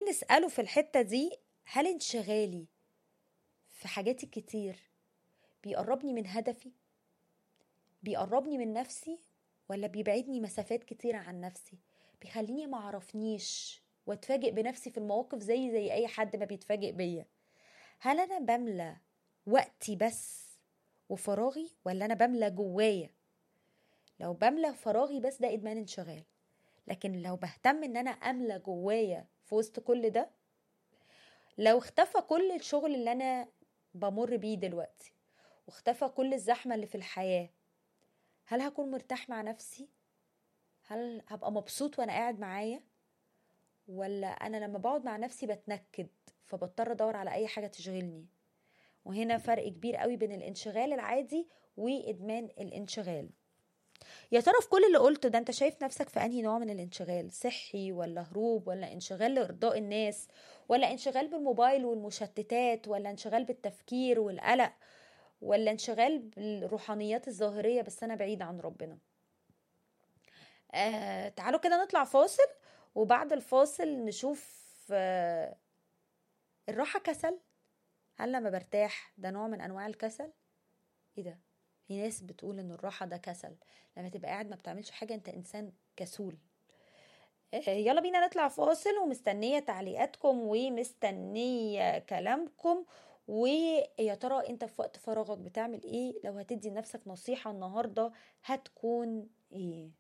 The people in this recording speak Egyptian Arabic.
نسأله في الحتة دي هل انشغالي في حاجاتي كتير بيقربني من هدفي بيقربني من نفسي ولا بيبعدني مسافات كتيرة عن نفسي بيخليني معرفنيش واتفاجئ بنفسي في المواقف زي زي اي حد ما بيتفاجئ بيا هل انا بملى وقتي بس وفراغي ولا انا بملى جوايا لو بملى فراغي بس ده ادمان انشغال لكن لو بهتم ان انا املى جوايا في وسط كل ده لو اختفى كل الشغل اللي انا بمر بيه دلوقتي واختفى كل الزحمه اللي في الحياه هل هكون مرتاح مع نفسي هل هبقى مبسوط وانا قاعد معايا ولا انا لما بقعد مع نفسي بتنكد فبضطر ادور على اي حاجه تشغلني وهنا فرق كبير قوي بين الانشغال العادي وادمان الانشغال يا ترى في كل اللي قلته ده انت شايف نفسك في انهي نوع من الانشغال صحي ولا هروب ولا انشغال لارضاء الناس ولا انشغال بالموبايل والمشتتات ولا انشغال بالتفكير والقلق ولا انشغال بالروحانيات الظاهرية بس انا بعيد عن ربنا آه تعالوا كده نطلع فاصل وبعد الفاصل نشوف آه الراحة كسل هل لما برتاح ده نوع من انواع الكسل ايه ده في ناس بتقول ان الراحه ده كسل لما تبقى قاعد ما بتعملش حاجه انت انسان كسول يلا بينا نطلع فاصل ومستنيه تعليقاتكم ومستنيه كلامكم ويا ترى انت في وقت فراغك بتعمل ايه لو هتدي لنفسك نصيحه النهارده هتكون ايه